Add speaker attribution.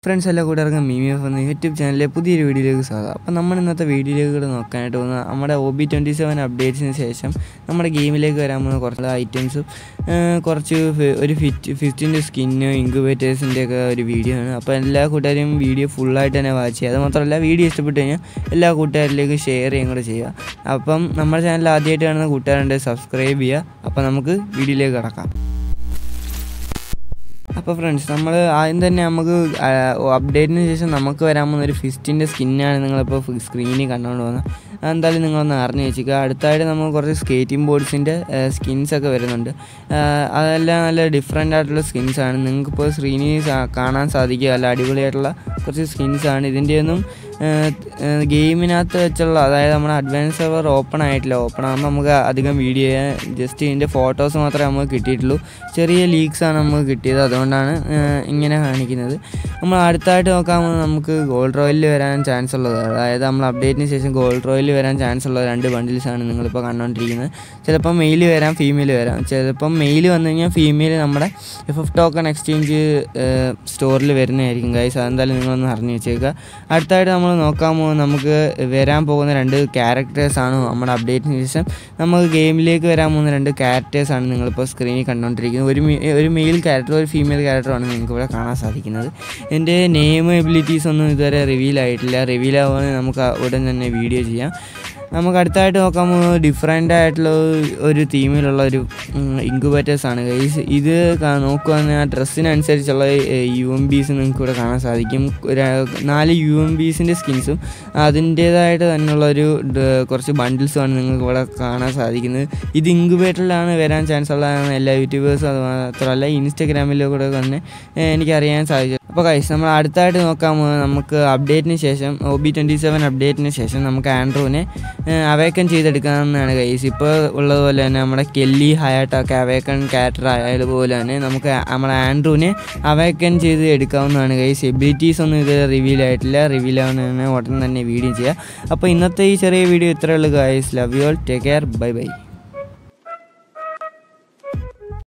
Speaker 1: friends എല്ലാ കൂട്ടുകാർക്കും മീമി F എന്ന യൂട്യൂബ് ചാനലിലെ പുതിയൊരു വീഡിയോയിലേക്ക് സ്വാഗതം അപ്പോൾ നമ്മൾ ഇന്നത്തെ വീഡിയോയിലേക്ക് കൂടെ നോക്കാനായിട്ട് പോകുന്ന നമ്മുടെ ഒ ബി ട്വൻറ്റി സെവൻ അപ്ഡേറ്റ്സിന് ശേഷം നമ്മുടെ ഗെയിമിലേക്ക് വരാൻ പോകുന്ന കുറച്ച് ഐറ്റംസും കുറച്ച് ഫി- ഒരു ഫിറ്റ് ഫിഫ്റ്റിൻ്റെ സ്കിന്ന് ഇൻക്യുബേറ്റേഴ്സിൻ്റെ ഒക്കെ ഒരു വീഡിയോ ആണ് അപ്പോൾ എല്ലാ കൂട്ടുകാരും വീഡിയോ ഫുള്ളായിട്ട് തന്നെ വാച്ച് ചെയ്യുക അത് മാത്രമല്ല വീഡിയോ ഇഷ്ടപ്പെട്ട് കഴിഞ്ഞാൽ എല്ലാ കൂട്ടുകാരിലേക്കും ഷെയർ ചെയ്യും കൂടെ ചെയ്യുക അപ്പം നമ്മുടെ ചാനൽ ആദ്യമായിട്ട് കാണുന്ന കൂട്ടുകാരുണ്ട് സബ്സ്ക്രൈബ് ചെയ്യുക അപ്പോൾ നമുക്ക് വീഡിയോയിലേക്ക് കിടക്കാം അപ്പോൾ ഫ്രണ്ട്സ് നമ്മൾ ആദ്യം തന്നെ നമുക്ക് അപ്ഡേറ്റിന് ശേഷം നമുക്ക് വരാൻ പോകുന്ന ഒരു ഫിസ്റ്റിൻ്റെ സ്കിന്നാണ് നിങ്ങളിപ്പോൾ സ്ക്രീനിൽ കണ്ടുകൊണ്ട് പോകുന്നത് അതെന്തായാലും നിങ്ങളൊന്ന് അറിഞ്ഞു വെച്ചിരിക്കുക അടുത്തായിട്ട് നമുക്ക് കുറച്ച് സ്കേറ്റിംഗ് ബോർഡ്സിൻ്റെ സ്കിൻസ് ഒക്കെ വരുന്നുണ്ട് ആ, അതെല്ലാം നല്ല ഡിഫറെൻ്റ് ആയിട്ടുള്ള സ്കിൻസാണ് നിങ്ങൾക്കിപ്പോൾ സ്ക്രീനിൽ സാ- കാണാൻ സാധിക്കുക നല്ല അടിപൊളിയായിട്ടുള്ള കുറച്ച് സ്കിൻസാണ് ഇതിൻ്റെയൊന്നും ഗെയിമിനകത്ത് വെച്ചുള്ള അതായത് നമ്മുടെ അഡ്വാൻസ് സെർവർ ഓപ്പൺ ആയിട്ടില്ല ഓപ്പൺ ആകുമ്പോൾ നമുക്ക് അധികം വീഡിയോ ജസ്റ്റ് ഇതിൻ്റെ ഫോട്ടോസ് മാത്രമേ നമുക്ക് കിട്ടിയിട്ടുള്ളൂ ചെറിയ ലീക്സാണ് നമുക്ക് കിട്ടിയത് അതുകൊണ്ടാണ് ഏഹ്, ഇങ്ങനെ കാണിക്കുന്നത് നമ്മൾ അടുത്തായിട്ട് നോക്കാൻ പോകുന്നത് നമുക്ക് ഗോൾഡ് റോയലിൽ വരാൻ ചാൻസ് ഉള്ളത് അതായത് നമ്മൾ അപ്ഡേറ്റിന് ശേഷം ഗോൾഡ് റോയലിൽ വരാൻ ചാൻസ് ഉള്ള രണ്ട് ബണ്ടിൽസാണ് നിങ്ങളിപ്പോൾ കണ്ടുകൊണ്ടിരിക്കുന്നത് ചിലപ്പോൾ മെയിൽ വരാം ഫീമെയിൽ വരാം ചിലപ്പം മെയിൽ വന്നു കഴിഞ്ഞാൽ ഫീമെയിൽ നമ്മുടെ എഫ് എഫ് ടോക്കൺ എക്സ്ചേഞ്ച് സ്റ്റോറിൽ വരുന്നതായിരിക്കും ഗൈസ് അതെന്തായാലും നിങ്ങളൊന്ന് അറിഞ്ഞു വെച്ചേക്കുക അടുത്തായിട്ട് നമ്മൾ നോക്കാൻ പോകുന്നത് നമുക്ക് വരാൻ പോകുന്ന രണ്ട് ക്യാരക്ടേഴ്സാണ് നമ്മുടെ അപ്ഡേറ്റിന് ശേഷം നമുക്ക് ഗെയിമിലേക്ക് വരാൻ പോകുന്ന രണ്ട് ക്യാരക്ടേഴ്സാണ് നിങ്ങളിപ്പോൾ സ്ക്രീനിൽ കണ്ടുകൊണ്ടിരിക്കുന്നത് ഒരു മെ- ഒരു മെയിൽ ക്യാരക്ടർ ഒരു ഫീമെയിൽ ക്യാരക്ടറാണ് നിങ്ങൾക്ക് ഇവിടെ കാണാൻ സാധിക്കുന്നത് എൻ്റെ നെയിം എബിലിറ്റീസ് ഒന്നും ഇതുവരെ റിവീൽ ആയിട്ടില്ല റിവീൽ ആവുകയാണെങ്കിൽ നമുക്ക് ഉടൻ തന്നെ വീഡിയോ ചെയ്യാം നമുക്ക് അടുത്തായിട്ട് നോക്കാൻ പോകുന്നത് ഡിഫറെൻ്റ് ആയിട്ടുള്ള ഒരു തീമിലുള്ള ഒരു ഇൻക്യുബേറ്റേഴ്സ് ആണ് ഗൈസ് ഇത് കാ- നോക്കുകയാണെങ്കിൽ ആ ഡ്രസ്സിനനുസരിച്ചുള്ള യു എം ബീസ് നിങ്ങൾക്ക് ഇവിടെ കാണാൻ സാധിക്കും ഒരു നാല് യു എം ബീസിൻ്റെ സ്കിൻസും അതിൻ്റേതായിട്ട് തന്നെയുള്ള ഒരു ഡ- കുറച്ച് ബണ്ടിൽസുമാണ് നിങ്ങൾക്ക് ഇവിടെ കാണാൻ സാധിക്കുന്നത് ഇത് ഇൻക്യുബേറ്ററിലാണ് വരാൻ ചാൻസ് ഉള്ളതാണ് എല്ലാ യൂട്യൂബേഴ്സും അത് മാത്രമല്ല ഇൻസ്റ്റഗ്രാമിലും കൂടെ തന്നെ ഏഹ്, എനിക്കറിയാൻ സാധിച്ചു അപ്പോൾ കൈസ് നമ്മൾ അടുത്തായിട്ട് നോക്കാൻ പോകുന്നത് നമുക്ക് അപ്ഡേറ്റിന് ശേഷം ഒ ബി ട്വൻറ്റി സെവൻ അപ്ഡേറ്റിന് ശേഷം നമുക്ക് ആൻഡ്രൂവിനെ അവേക്കൻ ചെയ്തെടുക്കാവുന്നതാണ് കൈസ് ഇപ്പോൾ ഉള്ളതുപോലെ തന്നെ നമ്മുടെ കെല്ലി ഹയാട്ടൊക്കെ അവേക്കൺ ക്യാരക്ടർ ആയതുപോലെ തന്നെ നമുക്ക് നമ്മുടെ ആൻഡ്രൂവിനെ അവേക്കൻ ചെയ്ത് എടുക്കാവുന്നതാണ് കൈസ് എബിലിറ്റീസ് ഒന്നും ഇത് റിവീൽ ആയിട്ടില്ല റിവീൽ ആവുന്നതിന് ഉടൻ തന്നെ വീഡിയോ ചെയ്യുക അപ്പോൾ ഇന്നത്തെ ഈ ചെറിയ വീഡിയോ ഇത്രയേ ഉള്ളൂ guys love you all take care bye by